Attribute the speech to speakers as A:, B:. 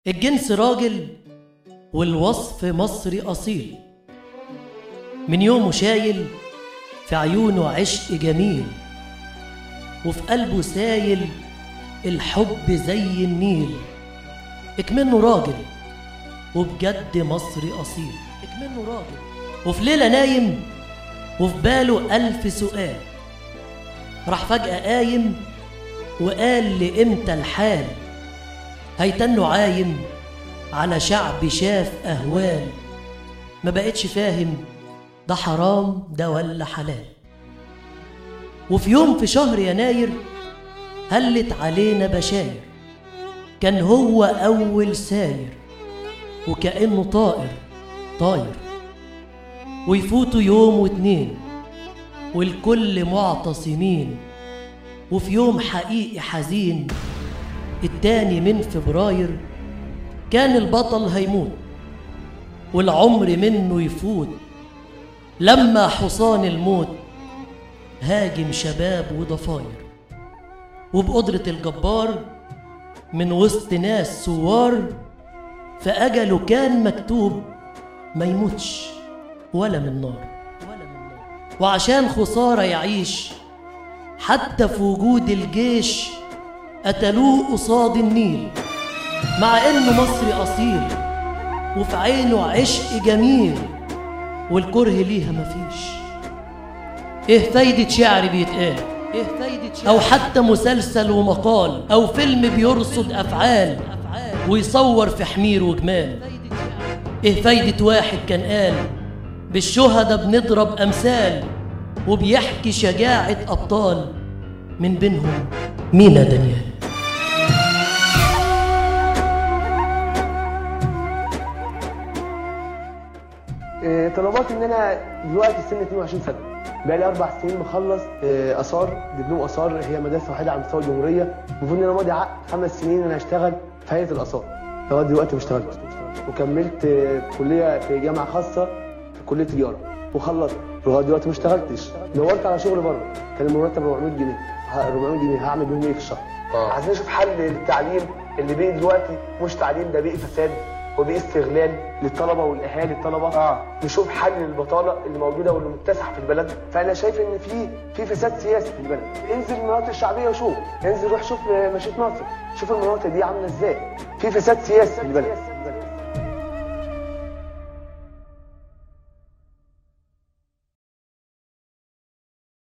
A: الجنس راجل والوصف مصري أصيل من يومه شايل في عيونه عشق جميل وفي قلبه سايل الحب زي النيل اكمنه راجل وبجد مصري أصيل اكمنه راجل وفي ليلة نايم وفي باله ألف سؤال راح فجأة قايم وقال لإمتى الحال هيتنه عايم على شعب شاف أهوال ما بقتش فاهم ده حرام ده ولا حلال وفي يوم في شهر يناير هلت علينا بشاير كان هو أول ساير وكأنه طائر طاير ويفوتوا يوم واتنين والكل معتصمين وفي يوم حقيقي حزين التاني من فبراير كان البطل هيموت والعمر منه يفوت لما حصان الموت هاجم شباب وضفاير وبقدرة الجبار من وسط ناس سوار فأجله كان مكتوب ما يموتش ولا من نار وعشان خسارة يعيش حتى في وجود الجيش قتلوه قصاد النيل مع انه مصري اصيل وفي عينه عشق جميل والكره ليها مفيش ايه فايدة شعر بيتقال ايه فايدة شعر او حتى مسلسل ومقال او فيلم بيرصد افعال ويصور في حمير وجمال ايه فايدة واحد كان قال بالشهداء بنضرب امثال وبيحكي شجاعة ابطال من بينهم مينا دانيال
B: إيه، طلباتي ان انا دلوقتي سن 22 سنه بقالي اربع سنين مخلص إيه، اثار دبلوم اثار هي مدرسه واحده على مستوى الجمهوريه المفروض ان انا ماضي عقد خمس سنين انا هشتغل في هيئه الاثار لغايه دلوقتي ما اشتغلتش وكملت إيه، كليه في جامعه خاصه في كليه تجاره وخلصت لغايه دلوقتي ما اشتغلتش دورت على شغل بره كان المرتب 400 جنيه ه- 400 جنيه هعمل بيهم ايه في الشهر عايزين نشوف حل للتعليم اللي بيه دلوقتي مش تعليم ده بيه فساد وبيه استغلال للطلبه والاهالي الطلبه
C: آه.
B: نشوف حل للبطاله اللي موجوده واللي مكتسحه في البلد فانا شايف ان في في فساد سياسي في البلد انزل المناطق الشعبيه وشوف انزل روح شوف مشيئه ناصر شوف المناطق دي عامله ازاي في فساد سياسي في البلد